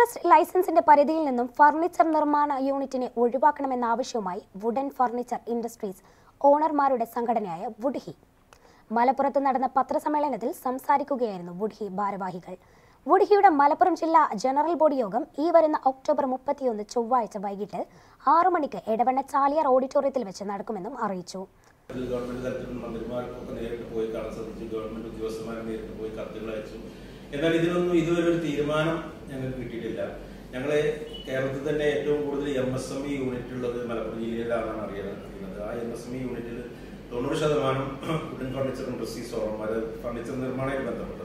trust ലൈസൻസിന്റെ പരിധിയിൽ നിന്നും furniture നിർമ്മാണ യൂണിറ്റിനെ ഒഴിവാക്കണമെന്ന ആവശ്യവുമായി വുഡൻ ഫർണിച്ചർ ഇൻഡസ്ട്രീസ് ഓണർമാരുടെ സംഘടനയായ വുഡ്ഹി മലപ്പുറത്ത് നടന്ന പത്രസമ്മേളനത്തിൽ സംസാരിക്കുകയായിരുന്നു വുഡ്ഹി ഭാരവാഹികൾ വുഡ്ഹിയുടെ മലപ്പുറം ജില്ലാ ജനറൽ ബോഡി യോഗം ഈ വരുന്ന ഒക്ടോബർ മുപ്പത്തിയൊന്ന് ചൊവ്വാഴ്ച വൈകിട്ട് ആറു മണിക്ക് എടവണ്ണ ചാലിയാർ ഓഡിറ്റോറിയത്തിൽ വെച്ച് നടക്കുമെന്നും അറിയിച്ചു ഇതിൽ ഗവൺമെന്റ് തലത്തിൽ മന്ത്രിമാർക്കൊക്കെ നേരിട്ട് പോയി കാണാൻ ശ്രമിച്ചു ഗവൺമെന്റ് ഉദ്യോഗസ്ഥന്മാരെ നേരിട്ട് പോയി കത്തുകൾ അയച്ചു എന്നാൽ ഇതിനൊന്നും ഇതുവരെ ഒരു തീരുമാനം ഞങ്ങൾക്ക് കിട്ടിയിട്ടില്ല ഞങ്ങളെ കേരളത്തിൽ തന്നെ ഏറ്റവും കൂടുതൽ M S M E unit ഉള്ളത് മലപ്പുറം ജില്ലയിലാണെന്നാണ് അറിയാൻ അറിയുന്നത് ആ എം എസ് എം ഇ യൂണിറ്റിൽ തൊണ്ണൂറ് ശതമാനം വുഡൻ ഫർണിച്ചർ ഇൻഡസ്ട്രീസ് ഓർമ്മ ഫർണിച്ചർ നിർമ്മാണവുമായി ബന്ധപ്പെട്ട